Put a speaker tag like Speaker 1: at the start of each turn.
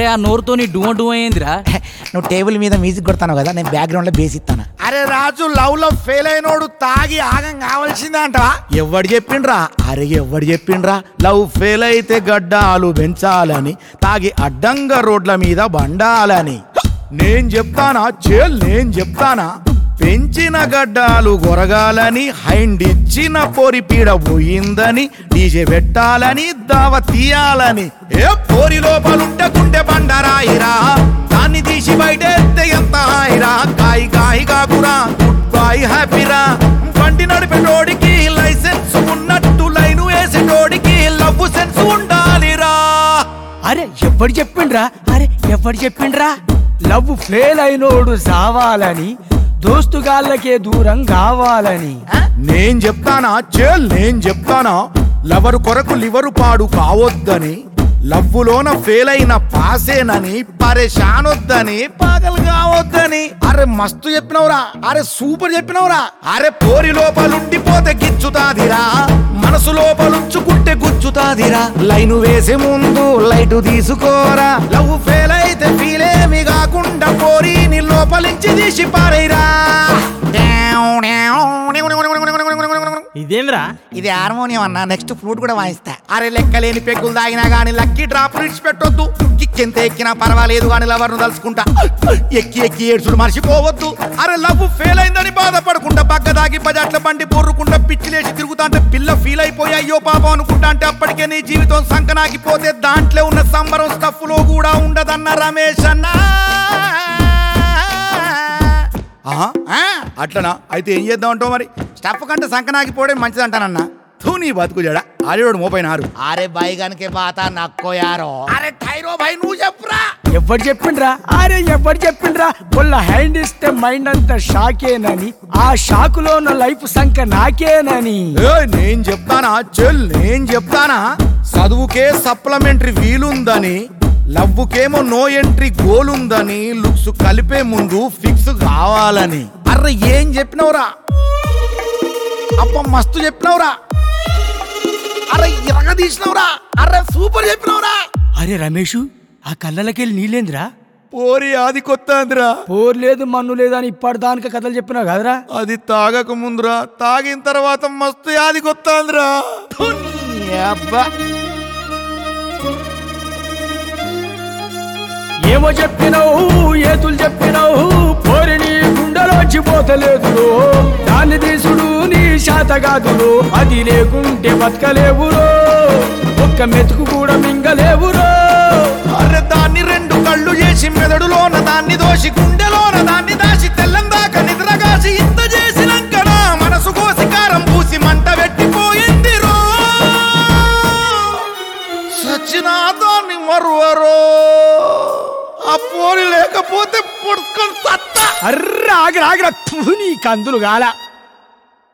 Speaker 1: అరే ఆ నోరుతోని డువ డువ ఏందిరా
Speaker 2: నువ్వు టేబుల్ మీద మ్యూజిక్ కొడతాను కదా నేను బ్యాక్గ్రౌండ్ లో బేస్ ఇస్తాను
Speaker 3: అరే రాజు లవ్ లో ఫెయిల్ అయినోడు తాగి ఆగం కావాల్సిందే అంటవా
Speaker 2: ఎవడు చెప్పిండ్రా అరే ఎవడు చెప్పిండ్రా లవ్ ఫెయిల్ అయితే గడ్డాలు పెంచాలని తాగి అడ్డంగా రోడ్ల మీద బండాలని నేను చెప్తానా చేల్ నేను చెప్తానా పెంచిన గడ్డాలు గొరగాలని హైండ్ ఇచ్చిన పోరి పీడ పోయిందని డీజే పెట్టాలని దావ తీయాలని ఏ పోరి లోపలుంటే గుండె బండరాయిరా దాన్ని తీసి బయటెత్తే ఎంత హాయిరా కాయి కాయి కాకురా గుడ్ బాయ్ హ్యాపీరా బండి నడిపేటోడికి లైసెన్స్ ఉన్నట్టు లైన్ వేసేటోడికి లవ్ సెన్స్ ఉండాలిరా
Speaker 4: అరే ఎవడు చెప్పిండ్రా అరే ఎవడు చెప్పిండ్రా లవ్ ఫెయిల్ అయినోడు సావాలని దోస్తుగాళ్ళకే దూరం కావాలని
Speaker 2: నేను చెప్తానా చెల్ నేను చెప్తానా లవరు కొరకు లివరు పాడు కావద్దని లవ్వులోన ఫెయిల్ అయిన పాసేనని పరేషాన్ వద్దని పాగలు కావద్దని అరే మస్తు చెప్పినవురా అరే సూపర్ చెప్పినవురా అరే పోరి లోపలుండిపోతే గిచ్చుతాదిరా మనసు లోపలుంచుకుంటే గుచ్చుతాదిరా లైను వేసే ముందు లైటు తీసుకోరా లవ్ ఫెయిల్ అయితే ఫీల్ ఏమి కాకుండా పోరి నీ లోపలించి తీసి పారేరా
Speaker 4: ఇదేంద్రా
Speaker 2: ఇది హార్మోనియం అన్న నెక్స్ట్ ఫ్లూట్ కూడా వాయిస్తా అరే లెక్కలేని పెగ్గులు తాగినా గానీ లక్కీ డ్రాప్ పెట్టొద్దు కిక్కెంత ఎక్కినా పర్వాలేదు కానీ లవర్ను తలుచుకుంటా ఎక్కి ఎక్కి ఏడ్చుడు మర్చిపోవద్దు అరే లవ్ ఫెయిల్ అయిందని బాధపడకుండా పక్క దాగి బజాట్ల బండి బొర్రుకుంటా పిచ్చిలేసి తిరుగుతా అంటే పిల్ల ఫీల్ అయిపోయి అయ్యో పాపం అనుకుంటా అంటే అప్పటికే నీ జీవితం సంకనాగిపోతే దాంట్లో ఉన్న సంబరం స్టఫ్ లో కూడా ఉండదన్న రమేష్ అన్నా ఆహా, ఆ, అట్లనా అయితే ఏం చేద్దాం అంటావు మరి స్టఫ్ కంటే సంకనాగిపోవడం మంచిది అంటానన్నా తూ నీ బతుకు జడ ఆడేవాడు మోపైనారు అరే బైగానికే బాత నక్కోయారో
Speaker 3: అరే టైరో భాయ్ నువ్వు చెప్పురా
Speaker 4: ఎవడు చెప్పిండ్రా అరే ఎవడు చెప్పిండ్రా వాళ్ళ హ్యాండ్ ఇస్తే మైండ్ అంతా షాకేనని ఆ షాకులో ఉన్న లైఫ్ సంక నాకేనని
Speaker 2: ఏయ్, నేను చెప్తానా చెల్ నేను చెప్తానా చదువుకే సప్లిమెంటరీ వీలుందని లవ్వుకేమో నో ఎంట్రీ గోల్ ఉందని లుక్స్ కలిపే ముందు ఫిక్స్ కావాలని అర్రే ఏం చెప్పినవురా అప్ప మస్తు చెప్పినవురా అరే ఇరగ తీసినవురా అరే సూపర్ చెప్పినవురా
Speaker 4: అరే రమేషు ఆ కళ్ళలకెళ్ళి నీళ్ళేంద్రా
Speaker 2: పోరి ఆది కొత్త అందిరా
Speaker 4: పోరు లేదు మన్ను లేదు అని ఇప్పటిదానిక కథలు చెప్పినావు కదరా
Speaker 2: అది తాగక ముందురా తాగిన తర్వాత మస్తు యాది కొత్తాందిరా అబ్బా
Speaker 4: ఏమో చెప్పినావు ఏతులు చెప్పినావు పోరిని గుండెలోంచి పోతలేదు దాన్ని తీసుడు నీ శాత కాదులో అది లేకుంటే బతకలేవురో ఒక్క మెతుకు కూడా మింగలేవురో
Speaker 2: అరే దాన్ని రెండు కళ్ళు చేసి మెదడులోన దాన్ని దోసి గుండెలోన దాన్ని దాచి తెల్లందాక నిద్రగాసి ఇంత చేసినాక నా మనసు కోసి కారం పూసి మంట పెట్టిపోయింది రో సచ్చినా దాన్ని మరువరో ఆ పోలి లేకపోతే పొడుచుకొని సత్తా
Speaker 4: అర్ర ఆగిరా ఆగిరా నీ కందులు గాల